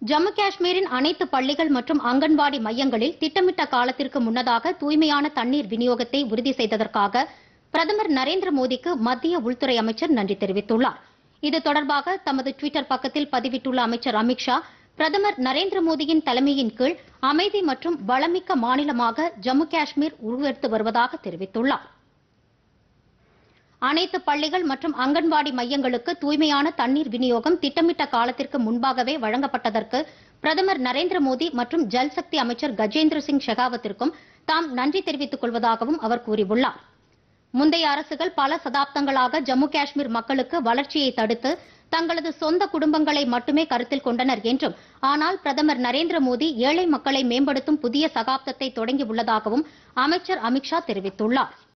ஜம்மு காஷ்மீரின் அனைத்து பள்ளிகள் மற்றும் அங்கன்வாடி மையங்களில் திட்டமிட்ட காலத்திற்கு முன்னதாக தூய்மையான தண்ணீர் விநியோகத்தை உறுதி செய்ததற்காக பிரதமர் நரேந்திர மோடிக்கு மத்திய உள்துறை அமைச்சர் நன்றி தெரிவித்துள்ளார் இது தொடர்பாக தமது டுவிட்டர் பக்கத்தில் பதிவிட்டுள்ள அமைச்சர் அமித்ஷா பிரதமர் நரேந்திர மோடியின் தலைமையின் கீழ் அமைதி மற்றும் வளமிக்க மாநிலமாக ஜம்மு காஷ்மீர் உருவெடுத்து வருவதாக தெரிவித்துள்ளார் அனைத்து பள்ளிகள் மற்றும் அங்கன்வாடி மையங்களுக்கு தூய்மையான தண்ணீர் விநியோகம் திட்டமிட்ட காலத்திற்கு முன்பாகவே வழங்கப்பட்டதற்கு பிரதமர் நரேந்திர மோடி மற்றும் ஜல்சக்தி அமைச்சர் கஜேந்திர சிங் ஷெகாவத்திற்கும் தாம் நன்றி தெரிவித்துக் கொள்வதாகவும் அவர் கூறியுள்ளார் முந்தைய அரசுகள் பல சதாப்தங்களாக ஜம்மு காஷ்மீர் மக்களுக்கு வளர்ச்சியை தடுத்து தங்களது சொந்த குடும்பங்களை மட்டுமே கருத்தில் கொண்டனர் என்றும் ஆனால் பிரதமர் நரேந்திர மோடி ஏழை மக்களை மேம்படுத்தும் புதிய சகாப்தத்தை தொடங்கியுள்ளதாகவும் அமைச்சர் அமித்ஷா தெரிவித்துள்ளார்